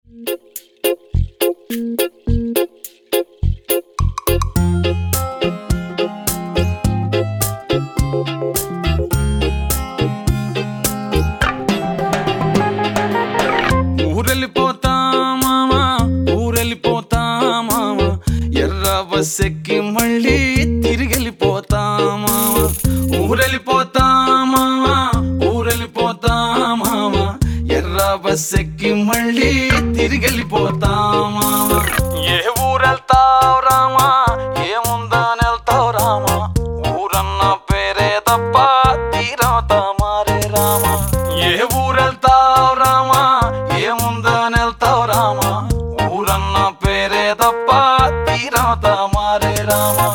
ఊరెళ్ళిపోతా మామా ఊరెళ్ళిపోతా మామా ఎర్ర బస్ ఎక్కి మళ్ళీ తిరిగెళ్ళిపోతా మామా ఊరెళ్ళిపోతా మామా ఊరెళ్ళిపోతా మామా ఎర్ర బస్ ఎక్కి మళ్ళీ తిరిగెళ్ళిపోతా మామా ఏ ఊరెళ్తావు రామా ఏముందని వెళ్తావు రామా ఊరన్న పేరే తప్ప తీరవుతా మారే రామా ఏ ఊరెళ్తావు రామా ఏముందని వెళ్తావు రామా ఊరన్న పేరే తప్ప తీరవుతా మారే రామా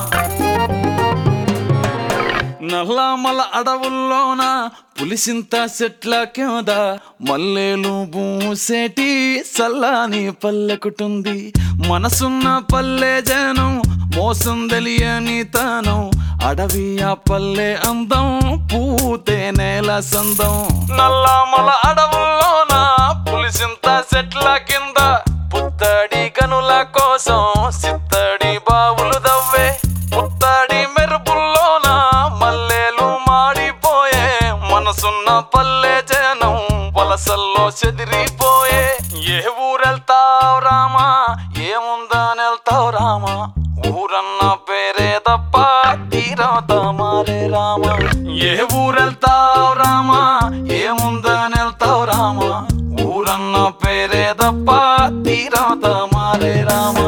నల్లమల అడవుల్లోన పులిసింత చెట్ల కింద మల్లెలు పూసేటి సల్లాని పల్లెకుటుంది మనసున్న పల్లె జనం మోసం తెలియని తనం అడవి ఆ పల్లె అందం పూతే నేల సందం నల్లమల అడవుల్లోన పులిసింత చెట్ల కింద పుత్తడి గనుల కోసం సిత్తడి బావులు దవ్వే పుత్తడి మెరుపుల్లోన మల్లెలు మాడిపోయే మనసున్న పల్లె జనం వలసల్లో చెదిరిపోయే ఏ ఊరెళ్తావు రామా ఏముందని వెళ్తావు రామా ఊరన్న పేరే తప్ప తీరవుతా మారే రామా ఏ ఊరెళ్తావు రామా ఏముందని వెళ్తావు రామా ఊరన్న పేరే తప్ప తీరవుతా మారే రామా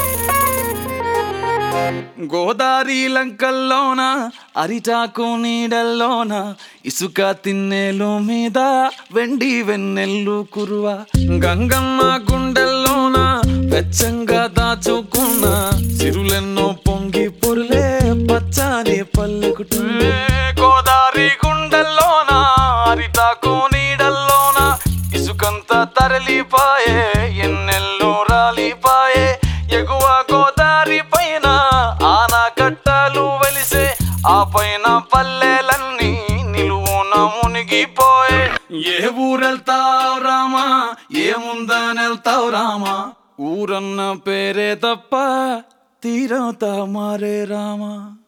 గోదారి లంకల్లోన అరిటాకు నీడల్లోన ఇసుక తిన్నెలు మీద వెండి వెన్నెల్లు కురువ గంగమ్మ గుండెల్లోన వెచ్చంగా దాచుకున్న సిరులెన్నో పొంగి పొరులే పచ్చాని పల్లెకుటుంబే గోదారి గుండెల్లోన అరిటాకు నీడల్లోన ఇసుకంత తరలిపాయే ఎన్నెల్లో రాలిపాయే ఎగువ గోదారి పైన ఆనకట్టలు వెలిసే ఆ పైన పల్లెలన్నీ నిలువున మునిగిపోయే ఏ ఊరెళ్తావు రామా ఏముందని వెళ్తావు రామా ఊరన్న పేరే తప్ప తీరవుతా మారే రామా